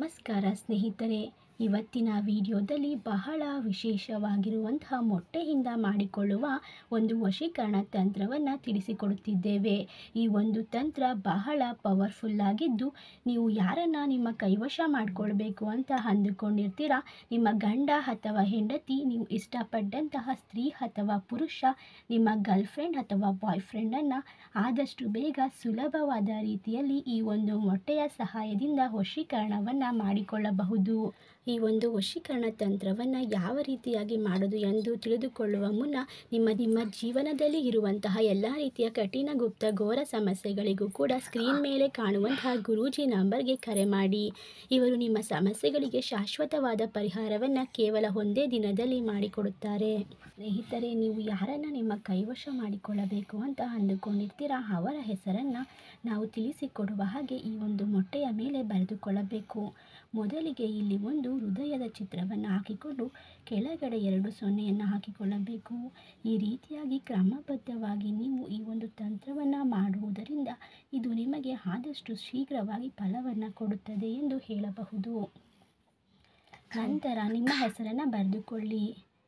ನಮಸ್ಕಾರ ಸ್ನೇಹಿತರೆ ಇವತ್ತಿನ ವಿಡಿಯೋದಲ್ಲಿ ಬಹಳ ವಿಶೇಷವಾಗಿರುವಂತಹ ಮೊಟ್ಟೆಯಿಂದ ಮಾಡಿಕೊಳ್ಳುವ ಒಂದು ವಶೀಕರಣ ತಂತ್ರವನ್ನು ತಿಳಿಸಿಕೊಡುತ್ತಿದ್ದೇವೆ ಈ ಒಂದು ತಂತ್ರ ಬಹಳ ಪವರ್ಫುಲ್ಲಾಗಿದ್ದು ನೀವು ಯಾರನ್ನು ನಿಮ್ಮ ಕೈವಶ ಮಾಡಿಕೊಳ್ಬೇಕು ಅಂತ ಅಂದುಕೊಂಡಿರ್ತೀರ ನಿಮ್ಮ ಗಂಡ ಅಥವಾ ಹೆಂಡತಿ ನೀವು ಇಷ್ಟಪಟ್ಟಂತಹ ಸ್ತ್ರೀ ಅಥವಾ ಪುರುಷ ನಿಮ್ಮ ಗರ್ಲ್ಫ್ರೆಂಡ್ ಅಥವಾ ಬಾಯ್ ಫ್ರೆಂಡನ್ನು ಆದಷ್ಟು ಬೇಗ ಸುಲಭವಾದ ರೀತಿಯಲ್ಲಿ ಈ ಒಂದು ಮೊಟ್ಟೆಯ ಸಹಾಯದಿಂದ ವಶೀಕರಣವನ್ನು ಮಾಡಿಕೊಳ್ಳಬಹುದು ಈ ಒಂದು ವಶೀಕರಣ ತಂತ್ರವನ್ನು ಯಾವ ರೀತಿಯಾಗಿ ಮಾಡೋದು ಎಂದು ತಿಳಿದುಕೊಳ್ಳುವ ಮುನ್ನ ನಿಮ್ಮ ನಿಮ್ಮ ಜೀವನದಲ್ಲಿ ಇರುವಂತಹ ಎಲ್ಲ ರೀತಿಯ ಕಠಿಣ ಗುಪ್ತ ಘೋರ ಸಮಸ್ಯೆಗಳಿಗೂ ಕೂಡ ಸ್ಕ್ರೀನ್ ಮೇಲೆ ಕಾಣುವಂತಹ ಗುರೂಜಿ ನಂಬರ್ಗೆ ಕರೆ ಮಾಡಿ ಇವರು ನಿಮ್ಮ ಸಮಸ್ಯೆಗಳಿಗೆ ಶಾಶ್ವತವಾದ ಪರಿಹಾರವನ್ನು ಕೇವಲ ಒಂದೇ ದಿನದಲ್ಲಿ ಮಾಡಿಕೊಡುತ್ತಾರೆ ಸ್ನೇಹಿತರೆ ನೀವು ಯಾರನ್ನು ನಿಮ್ಮ ಕೈವಶ ಮಾಡಿಕೊಳ್ಳಬೇಕು ಅಂತ ಅಂದುಕೊಂಡಿರ್ತೀರಾ ಅವರ ಹೆಸರನ್ನು ನಾವು ತಿಳಿಸಿಕೊಡುವ ಹಾಗೆ ಈ ಒಂದು ಮೊಟ್ಟೆಯ ಮೇಲೆ ಬರೆದುಕೊಳ್ಳಬೇಕು ಮೊದಲಿಗೆ ಇಲ್ಲಿ ಒಂದು ಹೃದಯದ ಚಿತ್ರವನ್ನು ಹಾಕಿಕೊಂಡು ಕೆಳಗಡೆ ಎರಡು ಸೊನ್ನೆಯನ್ನು ಹಾಕಿಕೊಳ್ಳಬೇಕು ಈ ರೀತಿಯಾಗಿ ಕ್ರಮಬದ್ಧವಾಗಿ ನೀವು ಈ ಒಂದು ತಂತ್ರವನ್ನು ಮಾಡುವುದರಿಂದ ಇದು ನಿಮಗೆ ಆದಷ್ಟು ಶೀಘ್ರವಾಗಿ ಫಲವನ್ನು ಕೊಡುತ್ತದೆ ಎಂದು ಹೇಳಬಹುದು ನಂತರ ನಿಮ್ಮ ಹೆಸರನ್ನು ಬರೆದುಕೊಳ್ಳಿ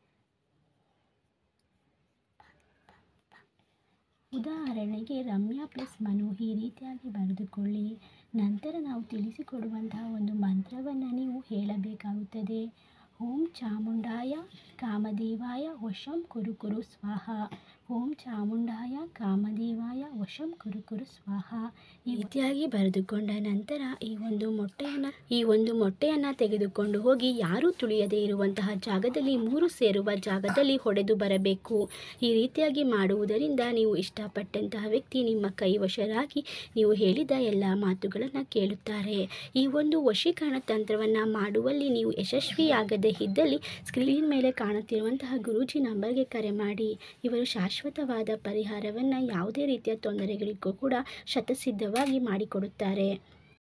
ಉದಾಹರಣೆಗೆ ರಮ್ಯಾ ಪ್ಲಸ್ ಮನು ಈ ರೀತಿಯಾಗಿ ಬರೆದುಕೊಳ್ಳಿ ನಂತರ ನಾವು ತಿಳಿಸಿಕೊಡುವಂತಹ ಒಂದು ಮಂತ್ರವನ್ನು ನೀವು ಹೇಳಬೇಕಾಗುತ್ತದೆ ಓಂ ಚಾಮುಂಡಾಯ ಕಾಮದೇವಾಯ ವಶಂ ಕುರು ಕುರು ಸ್ವಾಹ ಓಂ ಚಾಮುಂಡಾಯ ಕಾಮದೇವಾಯ ವಶಂ ಕುರು ಕುರು ಸ್ವಾಹ ಈ ರೀತಿಯಾಗಿ ಬರೆದುಕೊಂಡ ನಂತರ ಈ ಒಂದು ಮೊಟ್ಟೆಯನ್ನು ಈ ಒಂದು ಮೊಟ್ಟೆಯನ್ನು ತೆಗೆದುಕೊಂಡು ಹೋಗಿ ಯಾರೂ ತುಳಿಯದೇ ಇರುವಂತಹ ಜಾಗದಲ್ಲಿ ಮೂರು ಸೇರುವ ಜಾಗದಲ್ಲಿ ಹೊಡೆದು ಬರಬೇಕು ಈ ರೀತಿಯಾಗಿ ಮಾಡುವುದರಿಂದ ನೀವು ಇಷ್ಟಪಟ್ಟಂತಹ ವ್ಯಕ್ತಿ ನಿಮ್ಮ ಕೈವಶರಾಗಿ ನೀವು ಹೇಳಿದ ಎಲ್ಲ ಮಾತುಗಳನ್ನು ಕೇಳುತ್ತಾರೆ ಈ ಒಂದು ವಶೀಕರಣ ತಂತ್ರವನ್ನು ಮಾಡುವಲ್ಲಿ ನೀವು ಯಶಸ್ವಿಯಾಗದೇ ಇದ್ದಲ್ಲಿ ಸ್ಕ್ರೀನ್ ಮೇಲೆ ಕಾಣುತ್ತಿರುವಂತಹ ಗುರೂಜಿ ನಂಬರ್ಗೆ ಕರೆ ಮಾಡಿ ಇವರು ಶಾಶ್ವತವಾದ ಪರಿಹಾರವನ್ನು ಯಾವುದೇ ರೀತಿಯ ತೊಂದರೆಗಳಿಗೂ ಕೂಡ ಶತಸಿದ್ಧವಾಗಿ ಮಾಡಿಕೊಡುತ್ತಾರೆ